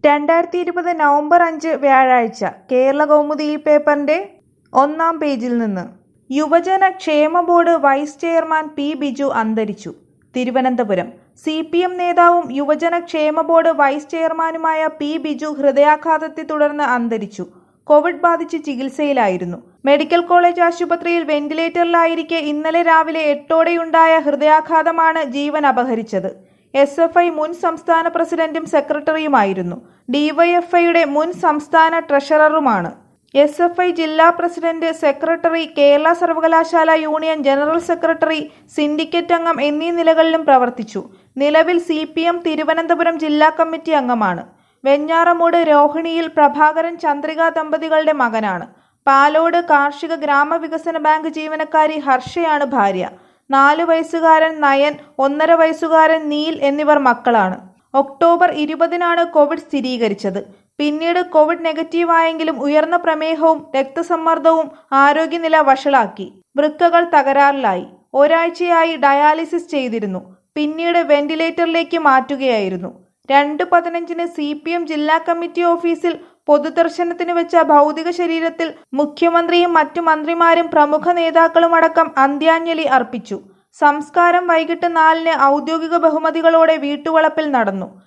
രണ്ടായിരത്തി ഇരുപത് നവംബർ അഞ്ച് വ്യാഴാഴ്ച കേരള കൗമുദി ഈ പേപ്പറിന്റെ ഒന്നാം പേജിൽ നിന്ന് യുവജന ക്ഷേമ board vice chairman P Biju അന്തരിച്ചു തിരുവനന്തപുരം സി പി എം നേതാവും യുവജന ക്ഷേമ ബോർഡ് വൈസ് ചെയർമാനുമായ പി ബിജു ഹൃദയാഘാതത്തെ തുടർന്ന് അന്തരിച്ചു കോവിഡ് ബാധിച്ച് ചികിത്സയിലായിരുന്നു മെഡിക്കൽ കോളേജ് ആശുപത്രിയിൽ വെന്റിലേറ്ററിലായിരിക്കെ ഇന്നലെ രാവിലെ എട്ടോടെയുണ്ടായ ഹൃദയാഘാതമാണ് ജീവൻ അപഹരിച്ചത് എസ് എഫ് ഐ മുൻ സംസ്ഥാന പ്രസിഡന്റും സെക്രട്ടറിയുമായിരുന്നു ഡിവൈഎഫ്ഐയുടെ മുൻ സംസ്ഥാന ട്രഷററുമാണ് എസ് എഫ് ഐ ജില്ലാ പ്രസിഡന്റ് സെക്രട്ടറി കേരള സർവകലാശാല യൂണിയൻ ജനറൽ സെക്രട്ടറി സിൻഡിക്കേറ്റ് അംഗം എന്നീ നിലകളിലും പ്രവർത്തിച്ചു നിലവിൽ സി പി എം തിരുവനന്തപുരം ജില്ലാ കമ്മിറ്റി അംഗമാണ് വെഞ്ഞാറമൂട് രോഹിണിയിൽ പ്രഭാകരൻ ചന്ദ്രിക ദമ്പതികളുടെ മകനാണ് പാലോട് കാർഷിക ഗ്രാമവികസന ബാങ്ക് ജീവനക്കാരി ഹർഷയാണ് ഭാര്യ നാല് വയസ്സുകാരൻ നയൻ ഒന്നര വയസ്സുകാരൻ നീൽ എന്നിവർ മക്കളാണ് ഒക്ടോബർ ഇരുപതിനാണ് കോവിഡ് സ്ഥിരീകരിച്ചത് പിന്നീട് കോവിഡ് നെഗറ്റീവ് ആയെങ്കിലും ഉയർന്ന പ്രമേഹവും രക്തസമ്മർദ്ദവും ആരോഗ്യനില വഷളാക്കി വൃക്കകൾ തകരാറിലായി ഒരാഴ്ചയായി ഡയാലിസിസ് ചെയ്തിരുന്നു പിന്നീട് വെന്റിലേറ്ററിലേക്ക് മാറ്റുകയായിരുന്നു രണ്ട് പതിനഞ്ചിന് സി പി എം ജില്ലാ കമ്മിറ്റി ഓഫീസിൽ പൊതുദർശനത്തിന് വെച്ച ഭൗതിക ശരീരത്തിൽ മുഖ്യമന്ത്രിയും മറ്റു മന്ത്രിമാരും പ്രമുഖ നേതാക്കളും അടക്കം അന്ത്യാഞ്ജലി അർപ്പിച്ചു സംസ്കാരം വൈകിട്ട് നാലിന് ഔദ്യോഗിക ബഹുമതികളോടെ വീട്ടുവളപ്പിൽ നടന്നു